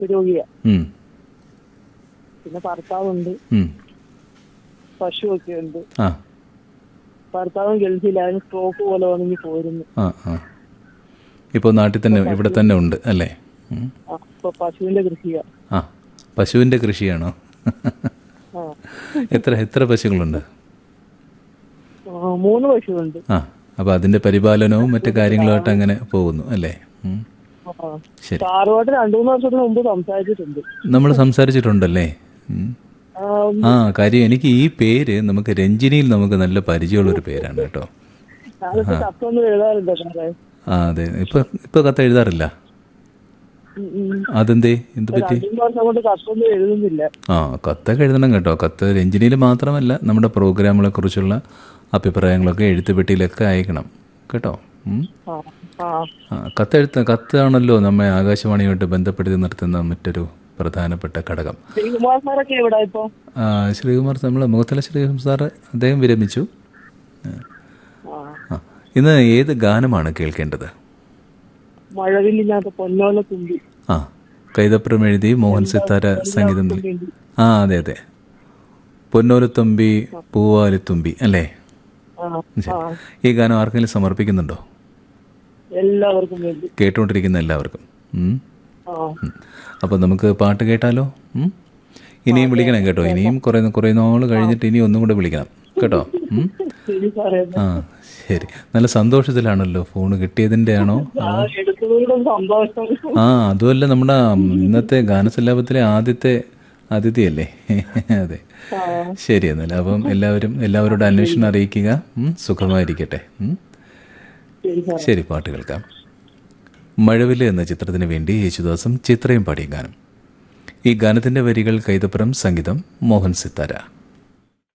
രോഗിയാ ഉം, പിന്നെ ഭർത്താവുണ്ട് ഉം. പശുവൊക്കെ ഉണ്ട് ആ ഭർത്താവും ഗൾഫിലാണ് സ്ട്രോക്ക് പോലെ വന്നെങ്കിൽ പോരുന്നു ആ ആ ഇപ്പോൾ നാട്ടിൽ തന്നെ ഇവിടെ തന്നെ ഉണ്ട് അല്ലേ ഉം. ആ, ഇപ്പൊ പശുവിന്റെ കൃഷിയാ ആ പശുവിൻ്റെ കൃഷിയാണോ ആ എത്ര എത്ര പശുക്കളുണ്ട് ആ, മൂന്ന് പശുവുണ്ട് ആ അപ്പോൾ അതിൻ്റെ പരിപാലനവും മറ്റു കാര്യങ്ങളുമായിട്ട് അങ്ങനെ പോകുന്നു അല്ലേ ഉം. ആ. ശരി സാറുമായിട്ട് രണ്ടു മൂന്ന് വർഷത്തിന് മുമ്പ് സംസാരിച്ചിട്ടുണ്ട് നമ്മൾ സംസാരിച്ചിട്ടുണ്ടല്ലേ ഉം. ആ, ആ കാര്യം എനിക്ക് ഈ പേര് നമുക്ക് രഞ്ജിനിയിൽ നമുക്ക് നല്ല പരിചയമുള്ളൊരു പേരാണ് കേട്ടോ ഞാനിപ്പോ കത്തൊന്നും എഴുതാറുണ്ട് സാറേ ആ അതെ ഇപ്പൊ ഇപ്പൊ കത്ത് എഴുതാറില്ല ഉം, ഉം. അതെന്തേ എന്ത് പറ്റി രണ്ടു മൂന്ന് വർഷം കൊണ്ട് കത്തൊന്നും എഴുതുന്നില്ല ആ കത്തൊക്കെ എഴുതണം കേട്ടോ കത്ത് രഞ്ജിനിയിൽ മാത്രമല്ല നമ്മുടെ പ്രോഗ്രാമുകളെ കുറിച്ചുള്ള അഭിപ്രായങ്ങളൊക്കെ എഴുത്തുപെട്ടിയിലൊക്കെ അയക്കണം കേട്ടോ ഉം. ആ ആ ആ കത്തെഴുത്ത് കത്താണല്ലോ നമ്മെ ആകാശവാണിയുമായിട്ട് ബന്ധപ്പെടുത്തി നിർത്തുന്ന മറ്റൊരു പ്രധാനപ്പെട്ട ഘടകം ശ്രീകുമാർ സാറൊക്കെ എവിടെ ഇപ്പൊ ആ, ശ്രീകുമാർ നമ്മൾ മുഖത്തല ശ്രീകുമാർ സാറ് അദ്ദേഹം വിരമിച്ചു ആ ആ ഇന്ന് ഏത് ഗാനമാണ് കേൾക്കേണ്ടത് മഴവില്ലിനകത്ത് പൊന്നോല തുമ്പി ആ കൈതപ്രം എഴുതി മോഹൻ സിത്താര സംഗീതം നൽകി. ആ അതെ അതെ പൊന്നോലത്തുമ്പി പൂവാലിത്തുമ്പി അല്ലേ ആ ആ ഈ ഗാനം ആർക്കെങ്കിലും സമർപ്പിക്കുന്നുണ്ടോ എല്ലാവർക്കും വേണ്ടി കേട്ടുകൊണ്ടിരിക്കുന്ന എല്ലാവർക്കും ഉം. ആ ഉം. അപ്പോൾ നമുക്ക് പാട്ട് കേട്ടാലോ ഉം? ഇനിയും വിളിക്കണം കേട്ടോ ഇനിയും കുറേ കുറേ നാൾ കഴിഞ്ഞിട്ട് ഇനി ഒന്നും കൂടെ വിളിക്കണം കേട്ടോ ഉം? ശരി സാറേ ആ ശരി നല്ല സന്തോഷത്തിലാണല്ലോ ഫോൺ കിട്ടിയതിൻ്റെ ആണോ ആ എടുത്തതുകൊണ്ടും സന്തോഷം ആ അതുമല്ല നമ്മുടെ ഇന്നത്തെ ഗാനസല്ലാപത്തിലെ ആദ്യത്തെ അതിഥിയല്ലേ അതെ ആ ശരി എന്നാൽ അപ്പം എല്ലാവരും എല്ലാവരോടും അന്വേഷണം അറിയിക്കുക ഉം, സുഖമായിരിക്കട്ടെ ഉം. ശരി സാർ ശരി പാട്ട് കേൾക്കാം മഴവില് എന്ന ചിത്രത്തിന് വേണ്ടി യേശുദാസും ചിത്രയും പാടിയ ഗാനം ഈ ഗാനത്തിന്റെ വരികൾ കൈതപ്പുറം സംഗീതം മോഹൻ സിത്താര